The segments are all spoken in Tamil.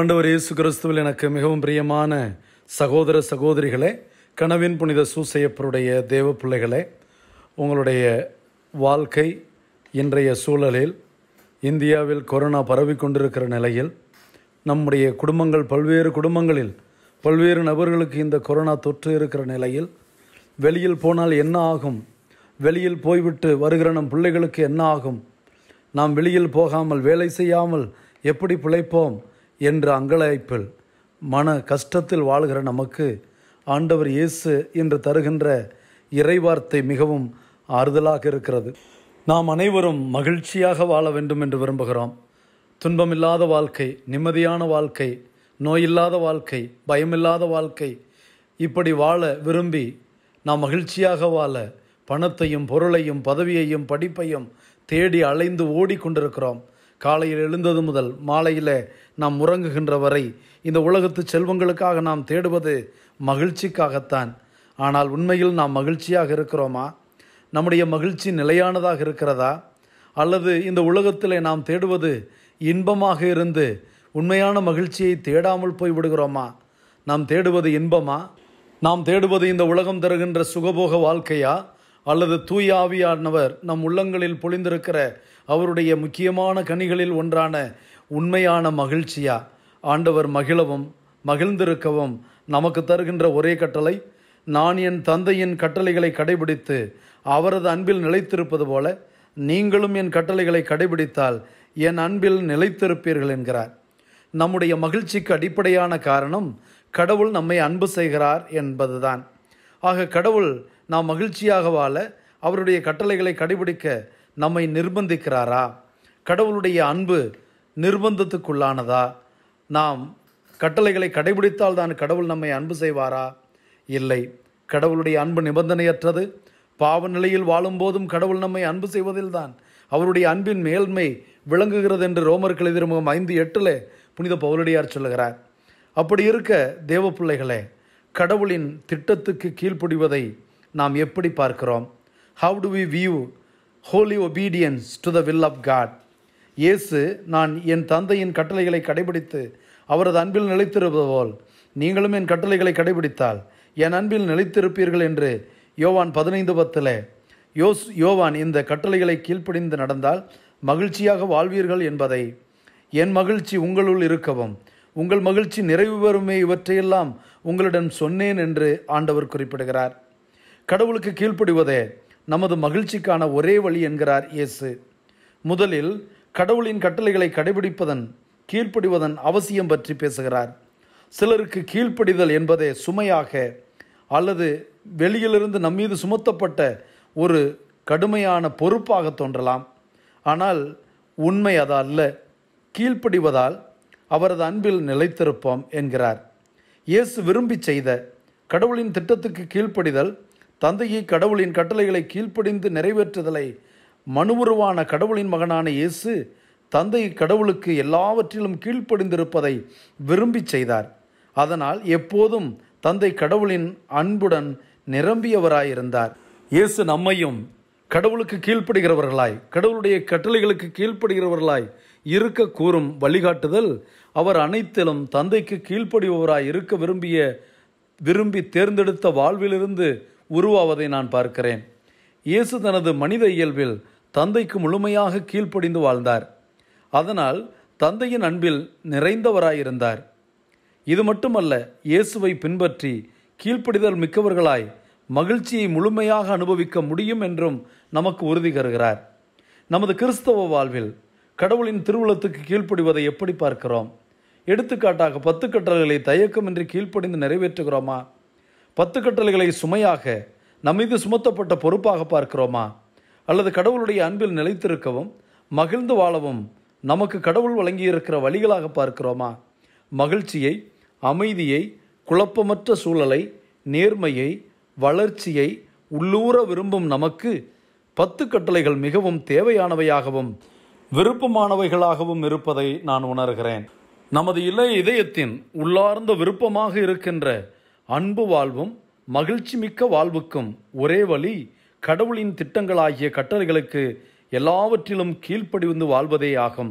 ஆண்டவர் இயேசு கிறிஸ்துவில் எனக்கு மிகவும் பிரியமான சகோதர சகோதரிகளே கனவின் புனித சூசையப்பருடைய தேவ பிள்ளைகளே உங்களுடைய வாழ்க்கை இன்றைய சூழலில் இந்தியாவில் கொரோனா பரவி கொண்டிருக்கிற நிலையில் நம்முடைய குடும்பங்கள் பல்வேறு குடும்பங்களில் பல்வேறு நபர்களுக்கு இந்த கொரோனா தொற்று இருக்கிற நிலையில் வெளியில் போனால் என்ன ஆகும் வெளியில் போய்விட்டு வருகிற நம் பிள்ளைகளுக்கு என்ன ஆகும் நாம் வெளியில் போகாமல் வேலை செய்யாமல் எப்படி பிழைப்போம் என்ற அங்கலாய்ப்பில் மன கஷ்டத்தில் வாழ்கிற நமக்கு ஆண்டவர் இயேசு என்று தருகின்ற இறைவார்த்தை மிகவும் ஆறுதலாக இருக்கிறது நாம் அனைவரும் மகிழ்ச்சியாக வாழ வேண்டும் என்று விரும்புகிறோம் துன்பமில்லாத வாழ்க்கை நிம்மதியான வாழ்க்கை நோயில்லாத வாழ்க்கை பயமில்லாத வாழ்க்கை இப்படி வாழ விரும்பி நாம் மகிழ்ச்சியாக வாழ பணத்தையும் பொருளையும் பதவியையும் படிப்பையும் தேடி அலைந்து ஓடிக்கொண்டிருக்கிறோம் காலையில் எழுந்தது முதல் மாலையில் நாம் உறங்குகின்ற வரை இந்த உலகத்து செல்வங்களுக்காக நாம் தேடுவது மகிழ்ச்சிக்காகத்தான் ஆனால் உண்மையில் நாம் மகிழ்ச்சியாக இருக்கிறோமா நம்முடைய மகிழ்ச்சி நிலையானதாக இருக்கிறதா அல்லது இந்த உலகத்தில் நாம் தேடுவது இன்பமாக இருந்து உண்மையான மகிழ்ச்சியை தேடாமல் போய் விடுகிறோமா நாம் தேடுவது இன்பமா நாம் தேடுவது இந்த உலகம் தருகின்ற சுகபோக வாழ்க்கையா அல்லது தூய ஆவியானவர் நம் உள்ளங்களில் பொழிந்திருக்கிற அவருடைய முக்கியமான கனிகளில் ஒன்றான உண்மையான மகிழ்ச்சியா ஆண்டவர் மகிழவும் மகிழ்ந்திருக்கவும் நமக்கு தருகின்ற ஒரே கட்டளை நான் என் தந்தையின் கட்டளைகளை கடைபிடித்து அவரது அன்பில் நிலைத்திருப்பது போல நீங்களும் என் கட்டளைகளை கடைபிடித்தால் என் அன்பில் நிலைத்திருப்பீர்கள் என்கிறார் நம்முடைய மகிழ்ச்சிக்கு அடிப்படையான காரணம் கடவுள் நம்மை அன்பு செய்கிறார் என்பதுதான் ஆக கடவுள் நாம் மகிழ்ச்சியாக வாழ அவருடைய கட்டளைகளை கடைபிடிக்க நம்மை நிர்பந்திக்கிறாரா கடவுளுடைய அன்பு நிர்பந்தத்துக்குள்ளானதா நாம் கட்டளைகளை கடைபிடித்தால் தான் கடவுள் நம்மை அன்பு செய்வாரா இல்லை கடவுளுடைய அன்பு நிபந்தனையற்றது பாவ நிலையில் வாழும்போதும் கடவுள் நம்மை அன்பு செய்வதில்தான் அவருடைய அன்பின் மேல்மை விளங்குகிறது என்று ரோமர்கள் எதிர்முகம் ஐந்து எட்டில் புனித பவுலடியார் சொல்லுகிறார் அப்படி இருக்க தேவ பிள்ளைகளே கடவுளின் திட்டத்துக்கு கீழ்ப்படிவதை நாம் எப்படி பார்க்கிறோம் how to we view holy obedience to the will of God Yesu நான் என் தந்தையின் கட்டளைகளை கடைபிடித்து அவரது அன்பில் நிலைத்திருப்பது போல் நீங்களும் என் கட்டளைகளை கடைபிடித்தால் என் அன்பில் நிலைத்திருப்பீர்கள் என்று யோவான் பதினைந்து பத்தில் யோஸ் யோவான் இந்த கட்டளைகளை கீழ்ப்படிந்து நடந்தால் மகிழ்ச்சியாக வாழ்வீர்கள் என்பதை என் மகிழ்ச்சி உங்களுள் இருக்கவும் உங்கள் மகிழ்ச்சி நிறைவு பெறுமே இவற்றையெல்லாம் உங்களிடம் சொன்னேன் என்று ஆண்டவர் குறிப்பிடுகிறார் கடவுளுக்கு கீழ்ப்படிவதே நமது மகிழ்ச்சிக்கான ஒரே வழி என்கிறார் இயேசு முதலில் கடவுளின் கட்டளைகளை கடைபிடிப்பதன் கீழ்ப்படிவதன் அவசியம் பற்றி பேசுகிறார் சிலருக்கு கீழ்ப்படிதல் என்பதே சுமையாக அல்லது வெளியிலிருந்து நம்மீது சுமத்தப்பட்ட ஒரு கடுமையான பொறுப்பாக தோன்றலாம் ஆனால் உண்மை அது அல்ல கீழ்ப்படிவதால் அவரது அன்பில் நிலைத்திருப்போம் என்கிறார் இயேசு விரும்பி செய்த கடவுளின் திட்டத்துக்கு கீழ்ப்படிதல் தந்தையை கடவுளின் கட்டளைகளை கீழ்ப்படிந்து நிறைவேற்றுதலை மனுவுருவான கடவுளின் மகனான இயேசு தந்தை கடவுளுக்கு எல்லாவற்றிலும் கீழ்ப்படிந்திருப்பதை விரும்பி செய்தார் அதனால் எப்போதும் தந்தை கடவுளின் அன்புடன் நிரம்பியவராயிருந்தார் இயேசு நம்மையும் கடவுளுக்கு கீழ்ப்படுகிறவர்களாய் கடவுளுடைய கட்டளைகளுக்கு கீழ்ப்படுகிறவர்களாய் இருக்க கூறும் வழிகாட்டுதல் அவர் அனைத்திலும் தந்தைக்கு கீழ்ப்படிபவராய் இருக்க விரும்பிய விரும்பி தேர்ந்தெடுத்த வாழ்விலிருந்து உருவாவதை நான் பார்க்கிறேன் இயேசு தனது மனித இயல்பில் தந்தைக்கு முழுமையாக கீழ்ப்படிந்து வாழ்ந்தார் அதனால் தந்தையின் அன்பில் நிறைந்தவராயிருந்தார் இது மட்டுமல்ல இயேசுவை பின்பற்றி கீழ்ப்படிதல் மிக்கவர்களாய் மகிழ்ச்சியை முழுமையாக அனுபவிக்க முடியும் என்றும் நமக்கு உறுதி தருகிறார் நமது கிறிஸ்தவ வாழ்வில் கடவுளின் திருவுளத்துக்கு கீழ்ப்படிவதை எப்படி பார்க்கிறோம் எடுத்துக்காட்டாக பத்து கட்டளைகளை தயக்கமின்றி கீழ்ப்படிந்து நிறைவேற்றுகிறோமா பத்து கட்டளைகளை சுமையாக நம்மீது சுமத்தப்பட்ட பொறுப்பாக பார்க்கிறோமா அல்லது கடவுளுடைய அன்பில் நிலைத்திருக்கவும் மகிழ்ந்து வாழவும் நமக்கு கடவுள் வழங்கியிருக்கிற வழிகளாக பார்க்கிறோமா மகிழ்ச்சியை அமைதியை குழப்பமற்ற சூழலை நேர்மையை வளர்ச்சியை உள்ளூர விரும்பும் நமக்கு பத்து கட்டளைகள் மிகவும் தேவையானவையாகவும் விருப்பமானவைகளாகவும் இருப்பதை நான் உணர்கிறேன் நமது இளைய இதயத்தின் உள்ளார்ந்த விருப்பமாக இருக்கின்ற அன்பு வாழ்வும் மகிழ்ச்சி மிக்க வாழ்வுக்கும் ஒரே வழி கடவுளின் திட்டங்களாகிய கட்டளைகளுக்கு எல்லாவற்றிலும் கீழ்ப்படிந்து வாழ்வதே ஆகும்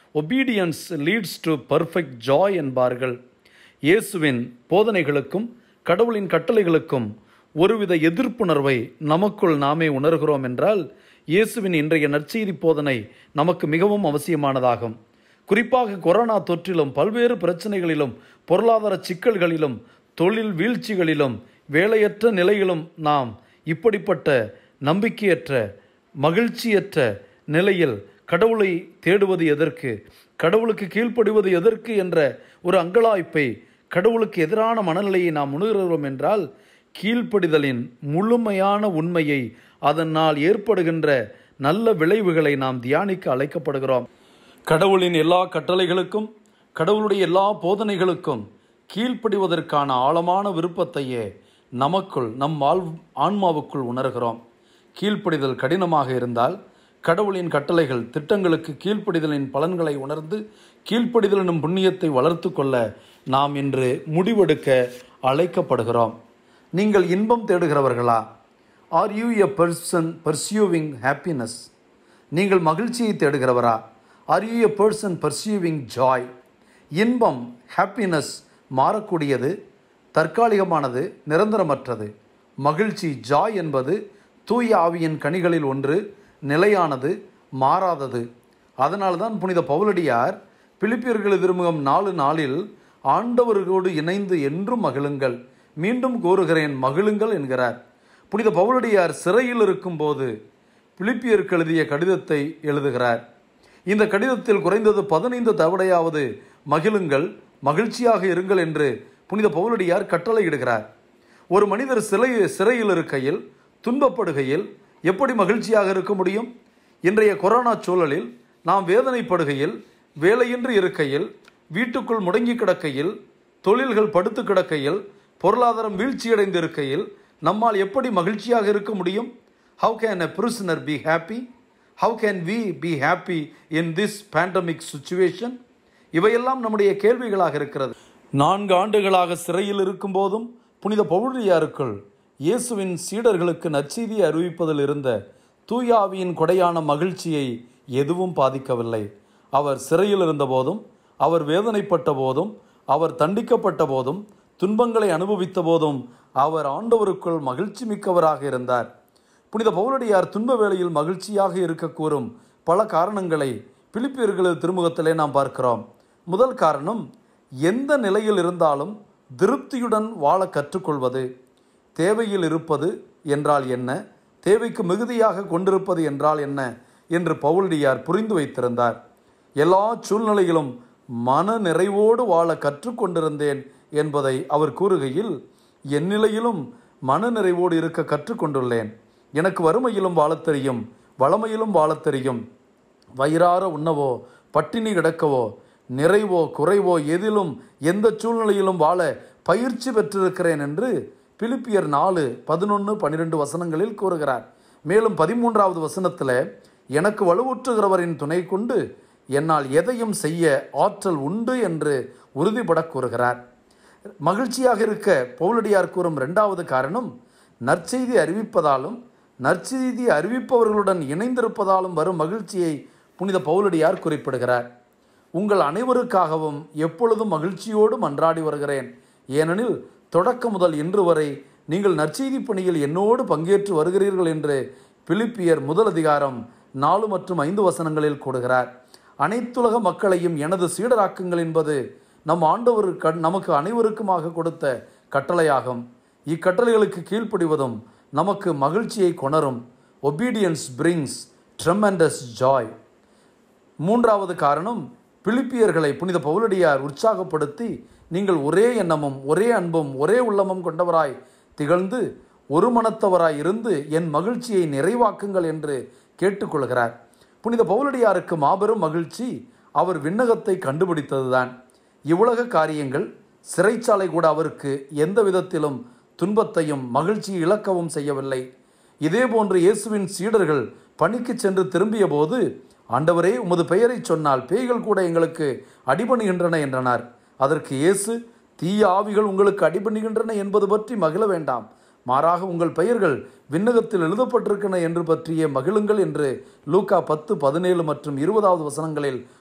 obedience leads to perfect joy என்பார்கள் இயேசுவின் போதனைகளுக்கும் கடவுளின் கட்டளைகளுக்கும் ஒருவித எதிர்ப்புணர்வை நமக்குள் நாமே உணர்கிறோம் என்றால் இயேசுவின் இன்றைய நற்செய்தி போதனை நமக்கு மிகவும் அவசியமானதாகும் குறிப்பாக கொரோனா தொற்றிலும் பல்வேறு பிரச்சனைகளிலும் பொருளாதார சிக்கல்களிலும் தொழில் வீழ்ச்சிகளிலும் வேலையற்ற நிலையிலும் நாம் இப்படிப்பட்ட நம்பிக்கையற்ற மகிழ்ச்சியற்ற நிலையில் கடவுளை தேடுவது எதற்கு கடவுளுக்கு கீழ்ப்படிவது எதற்கு என்ற ஒரு அங்கலாய்ப்பை கடவுளுக்கு எதிரான மனநிலையை நாம் உணர்கிறோம் என்றால் கீழ்ப்படிதலின் முழுமையான உண்மையை அதனால் ஏற்படுகின்ற நல்ல விளைவுகளை நாம் தியானிக்க அழைக்கப்படுகிறோம் கடவுளின் எல்லா கட்டளைகளுக்கும் கடவுளுடைய எல்லா போதனைகளுக்கும் கீழ்ப்படிவதற்கான ஆழமான விருப்பத்தையே நமக்குள் நம் வாழ் ஆன்மாவுக்குள் உணர்கிறோம் கீழ்ப்படிதல் கடினமாக இருந்தால் கடவுளின் கட்டளைகள் திட்டங்களுக்கு கீழ்ப்படிதலின் பலன்களை உணர்ந்து கீழ்ப்படிதல் எனும் புண்ணியத்தை வளர்த்து கொள்ள நாம் இன்று முடிவெடுக்க அழைக்கப்படுகிறோம் நீங்கள் இன்பம் தேடுகிறவர்களா are you a person pursuing happiness நீங்கள் மகிழ்ச்சியை தேடுகிறவரா are you a person pursuing joy இன்பம் ஹாப்பினஸ் மாறக்கூடியது தற்காலிகமானது நிரந்தரமற்றது மகிழ்ச்சி ஜாய் என்பது தூய ஆவியின் கனிகளில் ஒன்று நிலையானது மாறாதது அதனால்தான் புனித பவுலடியார் பிலிப்பியர்கள் திருமுகம் நாலு நாளில் ஆண்டவர்களோடு இணைந்து என்றும் மகிழுங்கள் மீண்டும் கூறுகிறேன் மகிழுங்கள் என்கிறார் புனித பவுலடியார் சிறையில் இருக்கும்போது பிலிப்பியருக்கு எழுதிய கடிதத்தை எழுதுகிறார் இந்த கடிதத்தில் குறைந்தது பதினைந்து தவடையாவது மகிழுங்கள் மகிழ்ச்சியாக இருங்கள் என்று புனித பவுலடியார் கட்டளையிடுகிறார் ஒரு மனிதர் சிலை சிறையில் இருக்கையில் துன்பப்படுகையில் எப்படி மகிழ்ச்சியாக இருக்க முடியும் இன்றைய கொரோனா சூழலில் நாம் வேதனைப்படுகையில் வேலையின்றி இருக்கையில் வீட்டுக்குள் முடங்கி கிடக்கையில் தொழில்கள் படுத்து கிடக்கையில் பொருளாதாரம் வீழ்ச்சியடைந்து இருக்கையில் நம்மால் எப்படி மகிழ்ச்சியாக இருக்க முடியும் how can a prisoner be happy how can we be happy in this pandemic situation இவையெல்லாம் நம்முடைய கேள்விகளாக இருக்கிறது நான்கு ஆண்டுகளாக சிறையில் இருக்கும்போதும் புனித பவுலியாருக்குள் இயேசுவின் சீடர்களுக்கு நற்செய்தியை அறிவிப்பதில் இருந்த தூயாவியின் கொடையான மகிழ்ச்சியை எதுவும் பாதிக்கவில்லை அவர் சிறையில் இருந்தபோதும் அவர் வேதனைப்பட்ட போதும் அவர் தண்டிக்கப்பட்ட போதும் துன்பங்களை அனுபவித்த போதும் அவர் ஆண்டவருக்குள் மகிழ்ச்சி மிக்கவராக இருந்தார் புனித பவுலடியார் துன்ப வேளையில் மகிழ்ச்சியாக இருக்க கூறும் பல காரணங்களை பிலிப்பியர்களது திருமுகத்திலே நாம் பார்க்கிறோம் முதல் காரணம் எந்த நிலையில் இருந்தாலும் திருப்தியுடன் வாழ கற்றுக்கொள்வது தேவையில் இருப்பது என்றால் என்ன தேவைக்கு மிகுதியாக கொண்டிருப்பது என்றால் என்ன என்று பவுலடியார் புரிந்து வைத்திருந்தார் எல்லா சூழ்நிலையிலும் மன நிறைவோடு வாழ கற்றுக்கொண்டிருந்தேன் என்பதை அவர் கூறுகையில் என் நிலையிலும் மன நிறைவோடு இருக்க கற்றுக்கொண்டுள்ளேன் எனக்கு வறுமையிலும் வாழத் தெரியும் வளமையிலும் வாழத் தெரியும் வயிறார உண்ணவோ பட்டினி கிடக்கவோ நிறைவோ குறைவோ எதிலும் எந்த சூழ்நிலையிலும் வாழ பயிற்சி பெற்றிருக்கிறேன் என்று பிலிப்பியர் நாலு பதினொன்று பன்னிரெண்டு வசனங்களில் கூறுகிறார் மேலும் பதிமூன்றாவது வசனத்தில் எனக்கு வலுவூற்றுகிறவரின் துணை கொண்டு என்னால் எதையும் செய்ய ஆற்றல் உண்டு என்று உறுதிபட கூறுகிறார் மகிழ்ச்சியாக இருக்க பவுலடியார் கூறும் இரண்டாவது காரணம் நற்செய்தி அறிவிப்பதாலும் நற்செய்தி அறிவிப்பவர்களுடன் இணைந்திருப்பதாலும் வரும் மகிழ்ச்சியை புனித பவுலடியார் குறிப்பிடுகிறார் உங்கள் அனைவருக்காகவும் எப்பொழுதும் மகிழ்ச்சியோடு மன்றாடி வருகிறேன் ஏனெனில் தொடக்க முதல் இன்று வரை நீங்கள் நற்செய்தி பணியில் என்னோடு பங்கேற்று வருகிறீர்கள் என்று பிலிப்பியர் முதல் அதிகாரம் நாலு மற்றும் ஐந்து வசனங்களில் கூடுகிறார் அனைத்துலக மக்களையும் எனது சீடராக்குங்கள் என்பது நம் ஆண்டவர் கண் நமக்கு அனைவருக்குமாக கொடுத்த கட்டளையாகும் இக்கட்டளைகளுக்கு கீழ்ப்படிவதும் நமக்கு மகிழ்ச்சியை கொணரும் ஒபீடியன்ஸ் பிரிங்ஸ் ட்ரெமெண்டஸ் ஜாய் மூன்றாவது காரணம் பிலிப்பியர்களை புனித பவுலடியார் உற்சாகப்படுத்தி நீங்கள் ஒரே எண்ணமும் ஒரே அன்பும் ஒரே உள்ளமும் கொண்டவராய் திகழ்ந்து ஒரு மனத்தவராய் இருந்து என் மகிழ்ச்சியை நிறைவாக்குங்கள் என்று கேட்டுக்கொள்கிறார் புனித பவுலடியாருக்கு மாபெரும் மகிழ்ச்சி அவர் விண்ணகத்தை கண்டுபிடித்ததுதான் இவ்வுலக காரியங்கள் சிறைச்சாலை கூட அவருக்கு எந்த விதத்திலும் துன்பத்தையும் மகிழ்ச்சி இழக்கவும் செய்யவில்லை இதேபோன்று இயேசுவின் சீடர்கள் பணிக்கு சென்று திரும்பிய போது ஆண்டவரே உமது பெயரை சொன்னால் பேய்கள் கூட எங்களுக்கு அடிபணிகின்றன என்றனர் அதற்கு இயேசு தீய ஆவிகள் உங்களுக்கு அடிபணிகின்றன என்பது பற்றி மகிழ வேண்டாம் மாறாக உங்கள் பெயர்கள் விண்ணகத்தில் எழுதப்பட்டிருக்கின்றன என்று பற்றிய மகிழுங்கள் என்று லூக்கா பத்து பதினேழு மற்றும் இருபதாவது வசனங்களில்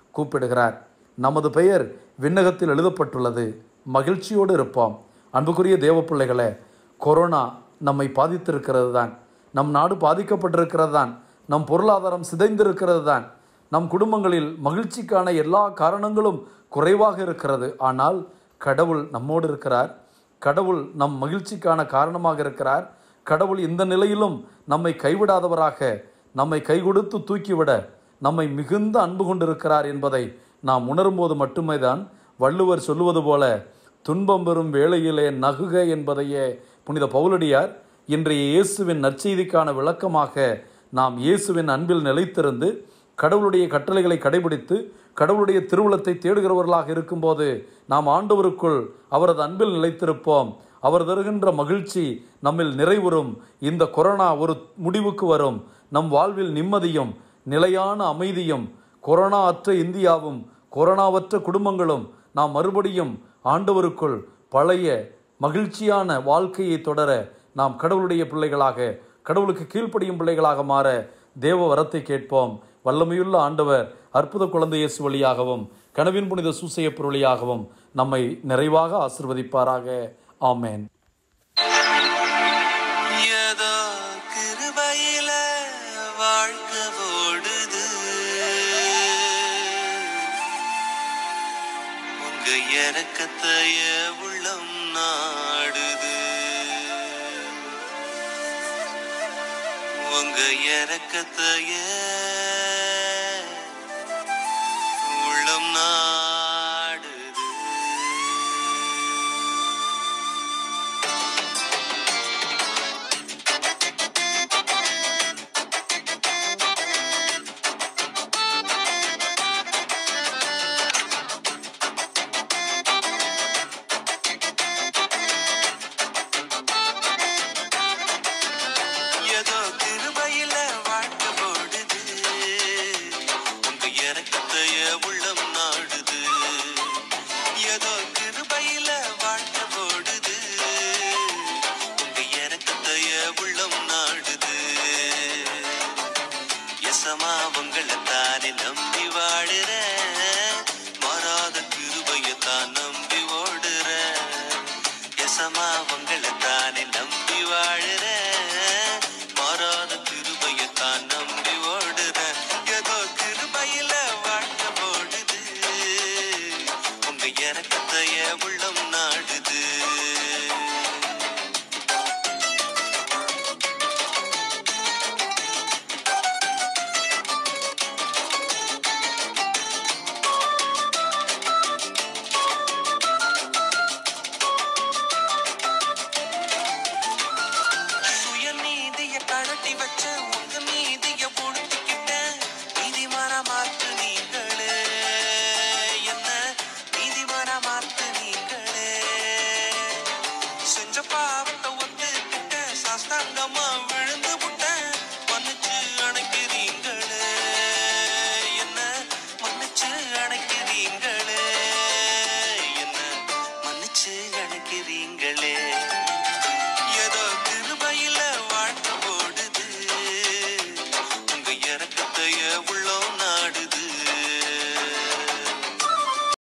கூப்பிடுகிறார் நமது பெயர் விண்ணகத்தில் எழுதப்பட்டுள்ளது மகிழ்ச்சியோடு இருப்போம் அன்புக்குரிய தேவ பிள்ளைகளே கொரோனா நம்மை பாதித்திருக்கிறது தான் நம் நாடு பாதிக்கப்பட்டிருக்கிறது தான் நம் பொருளாதாரம் சிதைந்திருக்கிறது தான் நம் குடும்பங்களில் மகிழ்ச்சிக்கான எல்லா காரணங்களும் குறைவாக இருக்கிறது ஆனால் கடவுள் நம்மோடு இருக்கிறார் கடவுள் நம் மகிழ்ச்சிக்கான காரணமாக இருக்கிறார் கடவுள் இந்த நிலையிலும் நம்மை கைவிடாதவராக நம்மை கை கொடுத்து தூக்கிவிட நம்மை மிகுந்த அன்பு கொண்டிருக்கிறார் என்பதை நாம் உணரும்போது மட்டுமே தான் வள்ளுவர் சொல்லுவது போல துன்பம் பெறும் வேளையிலே நகுக என்பதையே புனித பவுலடியார் இன்றைய இயேசுவின் நற்செய்திக்கான விளக்கமாக நாம் இயேசுவின் அன்பில் நிலைத்திருந்து கடவுளுடைய கட்டளைகளை கடைபிடித்து கடவுளுடைய திருவுளத்தை தேடுகிறவர்களாக இருக்கும்போது நாம் ஆண்டவருக்குள் அவரது அன்பில் நிலைத்திருப்போம் அவர் தருகின்ற மகிழ்ச்சி நம்மில் நிறைவுறும் இந்த கொரோனா ஒரு முடிவுக்கு வரும் நம் வாழ்வில் நிம்மதியும் நிலையான அமைதியும் கொரோனா அற்ற இந்தியாவும் கொரோனாவற்ற குடும்பங்களும் நாம் மறுபடியும் ஆண்டவருக்குள் பழைய மகிழ்ச்சியான வாழ்க்கையை தொடர நாம் கடவுளுடைய பிள்ளைகளாக கடவுளுக்கு கீழ்ப்படியும் பிள்ளைகளாக மாற தேவ வரத்தை கேட்போம் வல்லமையுள்ள ஆண்டவர் அற்புத குழந்தை இயேசு வழியாகவும் கனவின் புனித சூசையப்பர் வழியாகவும் நம்மை நிறைவாக ஆசிர்வதிப்பாராக ஆமேன் ஏதோ கிருபையில வாழ்க்கை ஓடுது உங்க இறக்கத்தைய உள்ளம் நாடுது உங்க இறக்கத்தைய உள்ளம் நாடுது ஏதோ கிருபையில வாழ்க்கை ஓடுது உங்க இறக்கத்தைய உள்ளம் நாடுது ஏதோ கிருபையில வாழ்க்கை ஓடுது உங்க இறக்கத்தைய உள்ளம் நாடுது எசமா உங்களை தானே நம்பி வாழுற மாறாத கிருபையை தான் நம்பி ஓடுற எசமா உங்களை தானே